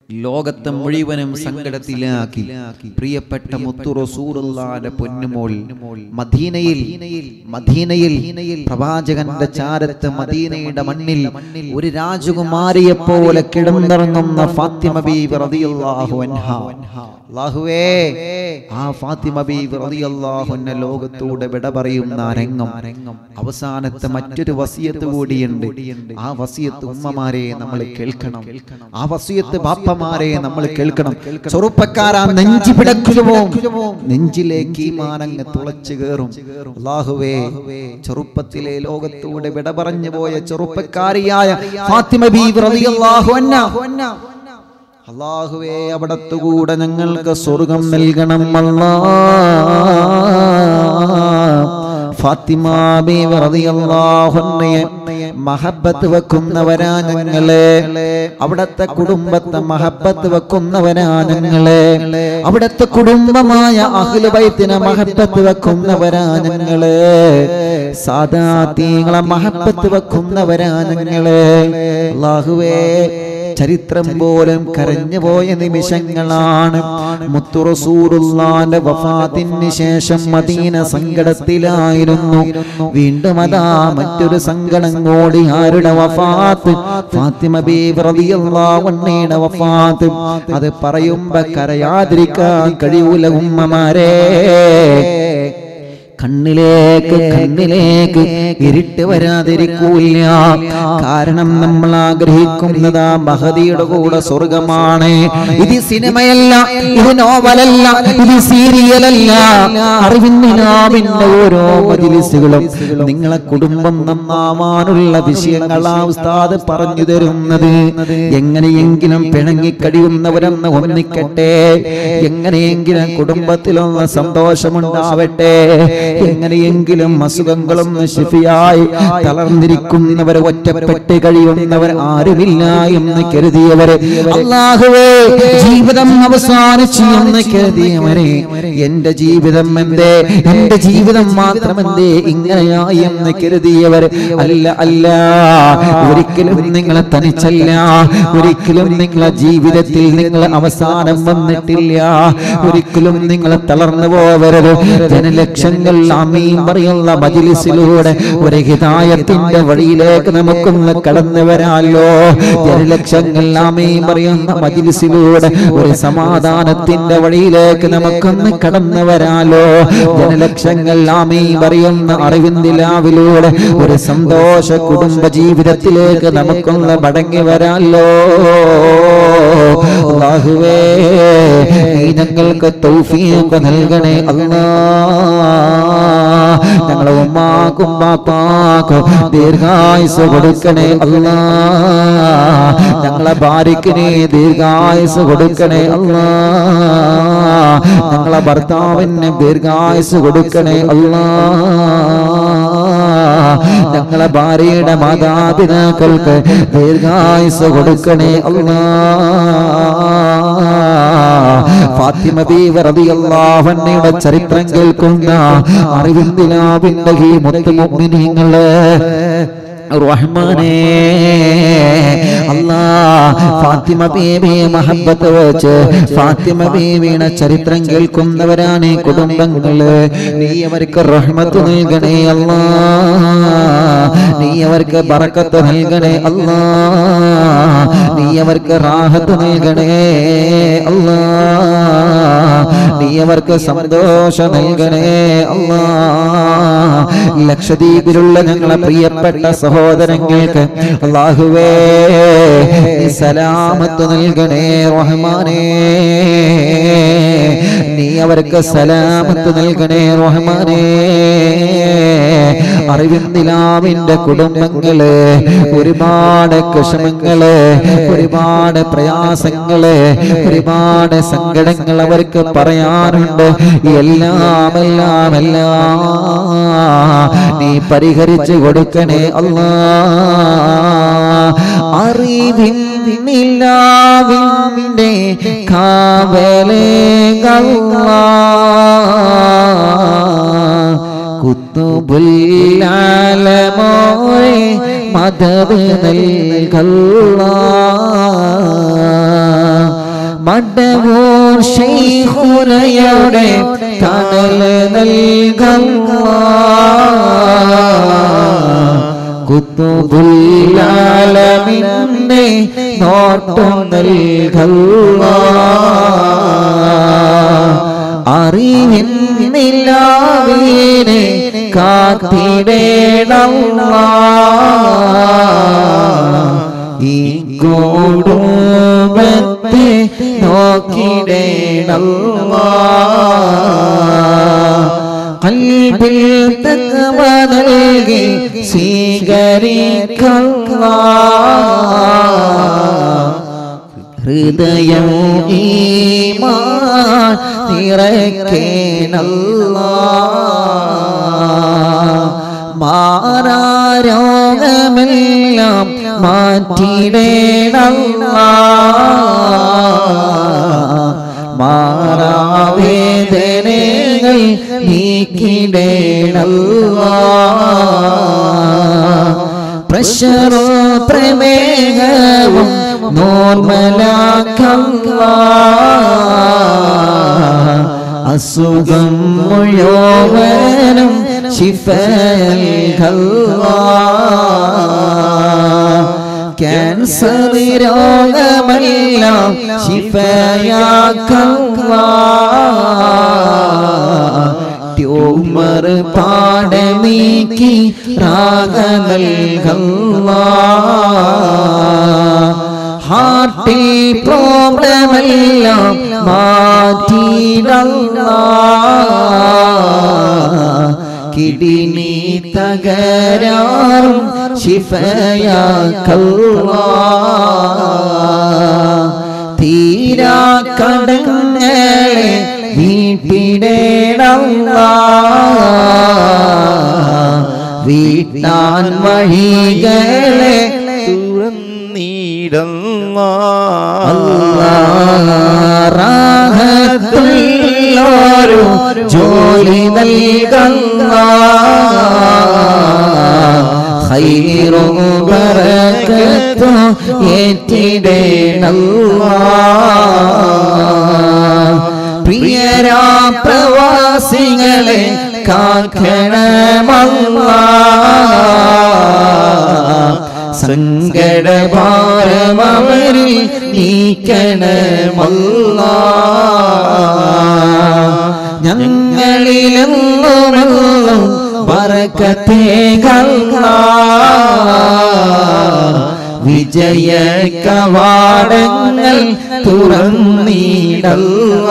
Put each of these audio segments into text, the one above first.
ലോകത്തെ മുഴുവനും സങ്കടത്തിലാക്കി പ്രിയപ്പെട്ട മുത്തു റസൂറുള്ളാന്റെ പൊന്നുമോൾ മദീനയിൽ മദീനയിൽ പ്രവാചകന്റെ ചാരത്ത് മദീനയുടെ മണ്ണിൽ ഒരു രാജകുമാരിയെ പോലെ കിടന്നിറങ്ങുന്ന ഫാത്തിമ ബീവി റളിയല്ലാഹു അൻഹ അല്ലാഹുവേ ആ ഫാത്തിമ ബീവി റളിയല്ലാഹു അൻഹ ലോകത്തോട് വിട പറയുന്ന ആ രംഗം അവസാനത്തെ മറ്റൊരു വസിയത്ത് കൂടിയുണ്ട് ആ വസിയത്ത് ഉമ്മമാരെ നമ്മൾ കേൾക്കണം ആ വസിയത്ത് ബാപ്പമാരെ നമ്മൾ കേൾക്കണം ചെറുപ്പക്കാരാ നെഞ്ചി പിടക്കുമോ നെഞ്ചിലേക്ക് ഈ മാനങ്ങ് തുളച്ചു കയറും അല്ലാഹുവേ ചെറുപ്പത്തിലെ ലോകത്തോട് വിട പറഞ്ഞു പോയ ചെറുപ്പക്കാരിയായ ഫാത്തിമ ബീവി റളിയല്ലാഹു അൻഹ അള്ളാഹുവേ അവിടത്തുകൂടെ ഞങ്ങൾക്ക് സ്വർഗം നൽകണം അല്ലാ ഫാത്തിമ ബീവി റളിയല്ലാഹു അൻഹയെ മഹബത്ത് വെക്കുന്നവരാ ഞങ്ങളെ അവിടത്തെ കുടുംബത്തെ മഹബത്ത് വെക്കുന്നവരാ ഞങ്ങളെ അവിടത്തെ കുടുംബമായ അഖിലുബൈത്തിനെ മഹബത്ത് വെക്കുന്നവരാ ഞങ്ങളെ സാദാത്തീങ്ങളെ മഹബത്ത് വെക്കുന്നവരാ ഞങ്ങളെ അള്ളാഹുവേ ചരിത്രം പോലും കരഞ്ഞു പോയ നിമിഷങ്ങളാണ് മുത്തുറസൂറുള്ളാന്റെ വഫാത്തിന് ശേഷം മദീന സങ്കടത്തിലായിരുന്നു വീണ്ടും അതാ മറ്റൊരു സങ്കടം കൂടി ആരുടെ വഫാത്ത് ഫാത്തിമ ബീവി റളിയല്ലാഹു അൻഹയുടെ വഫാത്ത് അത് പറയുമ്പോ കരയാതിരിക്കാൻ കഴിയൂല ഉമ്മമാരെ കണ്ണിലേക്ക് കണ്ണിലേക്ക് ഇരുട്ട് വരാതിരിക്കൂല കാരണം നമ്മൾ ആഗ്രഹിക്കുന്നത് ആ മഹതിയുടെ കൂടെ സ്വർഗമാണ് ഇത് സിനിമയല്ല ഇത് നോവലല്ല ഇത് സീരിയലല്ല അറിവിന്ദിനാവിന്റെ ഓരോ മജിലിസുകളും നിങ്ങളെ കുടുംബം നന്നാവാനുള്ള വിഷയങ്ങളാ ഉസ്താദ് പറഞ്ഞു തരുന്നത് എങ്ങനെയെങ്കിലും പിണങ്ങിക്കഴിയുന്നവരെന്ന് ഒന്നിക്കട്ടെ എങ്ങനെയെങ്കിലും കുടുംബത്തിലൊന്ന് സന്തോഷമുണ്ടാവട്ടെ എങ്ങനെയെങ്കിലും അസുഖങ്ങളും ശിഫിയായി തളർന്നിരിക്കുന്നവർ ഒറ്റപ്പെട്ട് കഴിയുന്നവർ ആരുമില്ല എന്ന് കരുതിയവര് അള്ളാഹുവേ ജീവിതം അവസാനിച്ചു എന്ന് കരുതിയവരെ എന്റെ ജീവിതം എന്തേ എന്റെ ജീവിതം മാത്രം എന്തേ ഇങ്ങനെയായി എന്ന് കരുതിയവർ അല്ല അല്ല ഒരിക്കലും നിങ്ങളെ തനിച്ചല്ല ഒരിക്കലും നിങ്ങളെ ജീവിതത്തിൽ നിങ്ങൾ അവസാനം വന്നിട്ടില്ല ഒരിക്കലും നിങ്ങളെ തളർന്നു പോവരുത് ജനലക്ഷങ്ങൾ അമീൻ പറയുന്ന മജിലിസിലൂടെ ഒരു ഹിതായത്തിന്റെ വഴിയിലേക്ക് നമുക്കൊന്ന് കടന്നു വരാലോ ജനലക്ഷങ്ങൾ അമീൻ പറയുന്ന മജിലിസിലൂടെ ഒരു സമാധാനത്തിന്റെ വഴിയിലേക്ക് നമുക്കൊന്ന് കടന്നു വരാലോ ജനലക്ഷങ്ങൾ അമീൻ പറയുന്ന അറിവിന്ദിലാവിലൂടെ ഒരു സന്തോഷ കുടുംബ ജീവിതത്തിലേക്ക് നമുക്കൊന്ന് മടങ്ങി വരാലോ അല്ലാഹുവേ നീ ഞങ്ങൾക്ക് തൗഫീഖ് നൽകണേ അല്ലാ ഞങ്ങളെ ഉമ്മാക്കും ബാപ്പാക്കും ദീർഘായുസ് കൊടുക്കണേ അല്ലാ ഞങ്ങളെ ഭാര്യക്കിനെ ദീർഘായുസ് കൊടുക്കണേ അല്ലാ ഞങ്ങളെ ഭർത്താവിന് ദീർഘായുസ് കൊടുക്കണേ അല്ലാ ഞങ്ങളെ ഭാര്യയുടെ മാതാപിതാക്കൾക്ക് ദീർഘായുസ് കൊടുക്കണേ അല്ലാ ഫാത്തിമ ബീവി റളിയല്ലാഹു അൻഹയുടെ ചരിത്രം കേൾക്കുന്ന അറിവിന്ദിലാവിന്റെ ഈ മുത്തു മുഅ്മിനീങ്ങളെ റഹ്മാനേ അല്ലാ ഫാത്തിമ ബീവിയെ മഹബത്ത് വെച്ച് ഫാത്തിമ ബീവിയുടെ ചരിത്രം കേൾക്കുന്നവരാണ് ഈ കുടുംബങ്ങള് നീ അവർക്ക് റഹ്മത്ത് നൽകണേ അല്ലാ നീ അവർക്ക് ബറക്കത്ത് നൽകണേ അല്ലാ നീ അവർക്ക് റാഹത്ത് നൽകണേ അല്ലാ നീ അവർക്ക് സന്തോഷം നൽകണേ അല്ലാ ലക്ഷദ്വീപിലുള്ള ഞങ്ങളെ പ്രിയപ്പെട്ട സഹോദരങ്ങൾക്ക് അള്ളാഹുവേ നീ സലാമത്ത് നൽകണേ റഹ്മാനേ നീ അവർക്ക് സലാമത്ത് നൽകണേ റഹ്മാനേ അറിവിന്ദിലാവിന്റെ കുടുംബങ്ങള് ഒരുപാട് വിഷമങ്ങള് ഒരുപാട് പ്രയാസങ്ങള് ഒരുപാട് സങ്കടങ്ങൾ അവർക്ക് പറയാറുണ്ട് എല്ലാം എല്ലാം എല്ലാം നീ പരിഹരിച്ചു കൊടുക്കണേ അല്ലാ അറിവിന്നില്ലാവിന്റെ കാവലേകള കുത്തുബുല്ലാലമോരെ മദത് നൽകല്ല മടവൂർ ശൈഖുനയുടെ തണൽ നൽകുക കുത്തുബുല്ലാലമിന്റെ നോട്ടം നൽകുക അറിവിൻ നിലാവിനെ കാത്തിടേണമ്മ ഈ കുടുംബത്തെ നോക്കിടേണമ്മ കൽബിൽ തക്കവ നൽകി സ്വീകരിക്കുക ഹൃദയം ഈമാൻ നിറയ്ക്കേണല്ല മാറാരോഗമെല്ലാം മാറ്റിടേണല്ല മാറാവേദനകൾ നീക്കിടേണല്ല പ്രഷറും പ്രമേഹവും നോർമലാക്കല്ല അസുഖം മുഴുവനും ശിഫൽകല്ല ക്യാൻസർ രോഗമെല്ലാം ശിഫയാക്കല്ല ട്യൂമർ പാടെ നീക്കി രാഗ നൽകല്ല ഹാർട്ടിൽ പ്രോബ്ലമെല്ലാം മാറ്റിയിടല്ല കിടിനി തകരാറും ശിഫയാക്കല്ല തീരാ കടങ്ങളെ വീട്ടിടേണല്ല വീട്ടാൻ വഴികളെ തുറന്നിടങ്ങ റാഹത്തുള്ളൊരു ജോലി നൽകുന്ന ഹൈറും ബറക്കത്തും ഏറ്റിടേണല്ല പ്രിയരാ പ്രവാസികളെ കാക്കണമല്ല സങ്കടഭാരമവരിൽ നീക്കണമല്ല ഞങ്ങളിലെന്നുമെന്നും വറക്കത്തേകല്ല വിജയ കവാടങ്ങൾ തുറന്നിടല്ല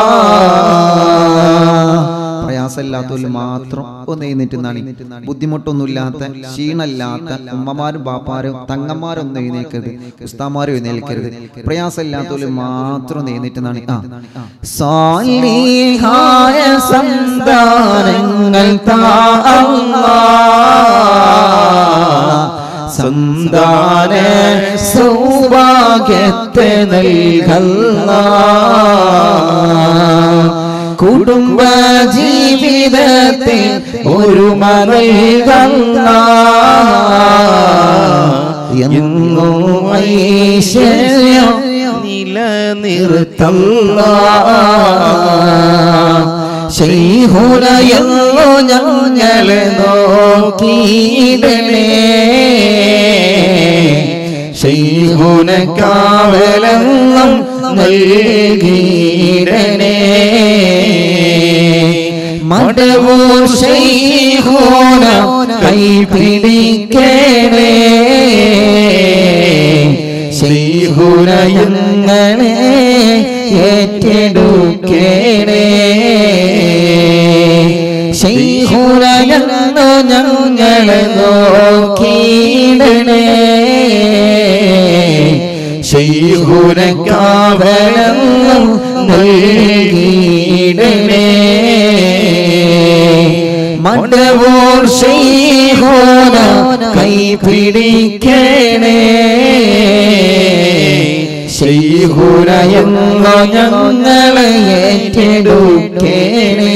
പ്രയാസമില്ലാത്തവരിൽ മാത്രം ഒന്ന് എഴുന്നേറ്റുന്നാണ് ബുദ്ധിമുട്ടൊന്നുമില്ലാത്ത ക്ഷീണമില്ലാത്ത ഉമ്മമാരും ബാപ്പാരും തങ്ങന്മാരൊന്നും എഴുന്നേക്കരുത് ഉസ്താമാരും എഴുന്നേൽക്കരുത് പ്രയാസമില്ലാത്തവരിൽ മാത്രം ഒന്ന് എഴുന്നേറ്റുന്നാണ് ആ സാലിഹായ സന്താനങ്ങൾ താ അല്ലാ. സന്താന സൗഭാഗ്യത്തെ നൽകല്ല കുടുംബ ജീവിതത്തിൽ ഒരു നൽകല്ല എങ്ങും ഐശ്വര്യം നിലനിർത്തല്ല ശൈഹുലയെന്നു ഞങ്ങളെ നോക്കിയിടണേ ശൈഹുന കാവലെന്നും നൽകിയിടണേ മടവൂർ ശൈഹുന കൈപിടിക്കണേ ശൈഹുനയങ്ങളെ ഏറ്റെടുക്കണേ ശൈഹുനയെന്നു ഞങ്ങളെ നോക്കിയിടണേ ശൈഹുന കാവലെന്നും നൽകിയിടണേ മടവൂർ ശൈഹോന കൈപിടിക്കണേ ശൈഹുനയെന്നോ ഞങ്ങളെ ഏറ്റെടുക്കണേ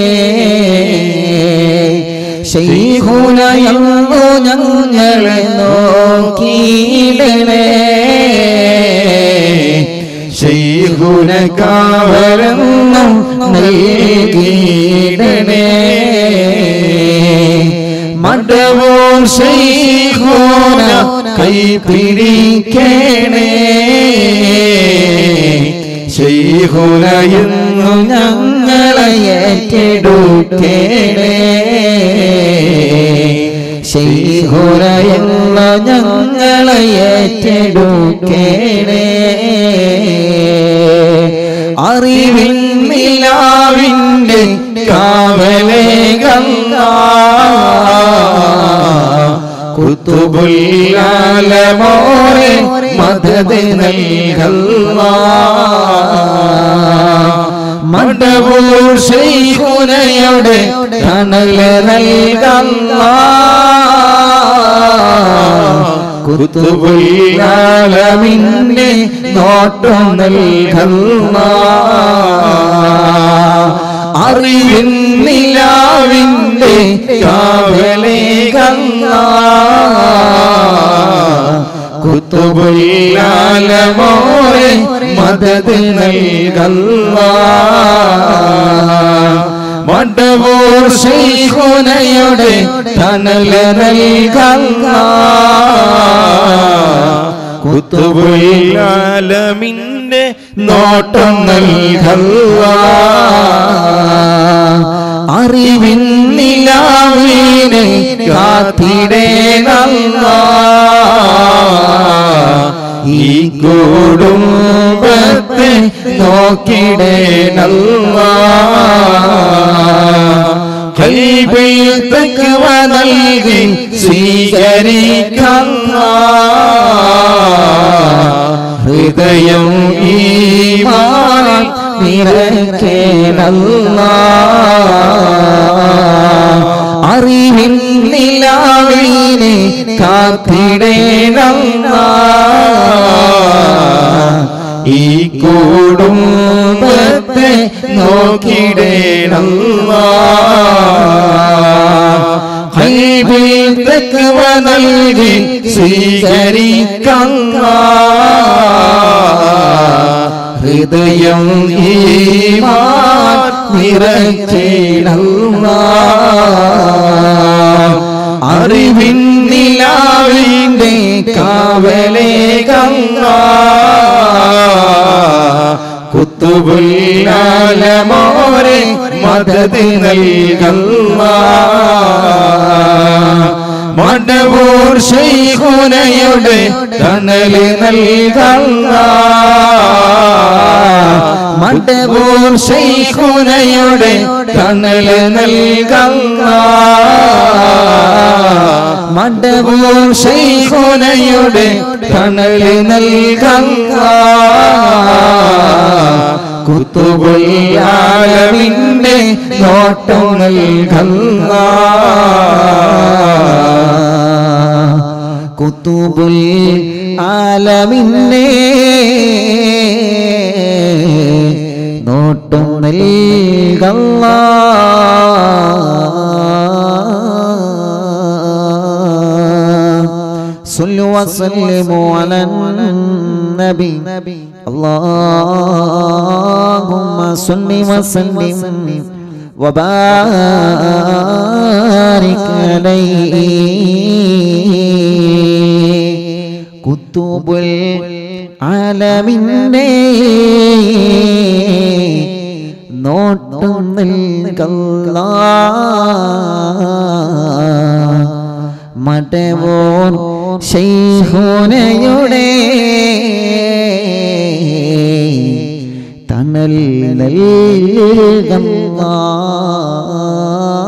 ശൈഹുനയെന്നോ ഞങ്ങളെ നോക്കിയിടണേ ശൈഹുനയങ്ങളെ ശൈഖുന കാവലെന്നും നൽകിയിടണേ മടവൂർ ശൈഖുന കൈ പിടിക്കണേ ശൈഖുനയെന്നു ഞങ്ങളെ ഏറ്റെടുക്കണേ ശൈഖുനയെന്ന ഞങ്ങളെ ഏറ്റെടുക്കണേ അറിവിൻ നിലാവിൻ്റെ കാവലേ ഗംഗ കുത്തുബുല്ലാലമോറെ മദത് നൽകല്ല മടവൂർ ശൈഖുനയുടെ തണൽ നൽകല്ല കുത്തുബുല്ലാലമിന്റെ നോട്ടം നൽകല്ല അറിവിൻ നിലാവിന്റെ കാവലേ ഗംഗ കുത്തുബുല്ലാലമോറെ മദത് നൽകല്ല മടവൂർ ശൈഖുനയുടെ തണൽ നൽകല്ല കുത്തുബുല്ലാലമിന്റെ നോട്ടം നൽകല്ല അറിവിൻ നിലാവിനെ കാത്തിടേനല്ല ഈ കുടുംബത്തെ നോക്കിടേനല്ല കൈബിൽ തക്കവ നൽകി സ്വീകരിക്കല്ല ഹൃദയം ഈ നിറക്കേനല്ല അറിവിൻ നിലാവിനെ കാത്തിടേനല്ല ഈ കുടുംബത്തെ നോക്കിടേനല്ല ഹൈബിൽ തക്കവ നൽകി സ്വീകരിക്കല്ല ഹൃദയം ഈമാൻ നിറച്ചിടല്ല അറിവിൻ നിലാവിൻ്റെ കാവലേ ഗംഗ കുത്തുബുല്ലാലമോരെ മദത് നൽകല്ല മടവൂർ ശൈഖുനയുടെ തണല് നൽകല്ല മടവൂർ ശൈഖുനയുടെ തണല് നൽകല്ല മടവൂർ ശൈഖുനയുടെ തണല് നൽകല്ല കുത്തുബുല്ലാലമിന്റെ നോട്ടം നൽകല്ല കുത്തുബുൽ ആലമിന്നെ നോട്ടം നൽകല്ല صلوا وسلموا على النبي اللهم صل وسلم وبارك عليه كتب العالمين നോട്ടം നൽകല്ല മടവോൻ ശൈഹോനയുടെ തണൽ നൽകല്ല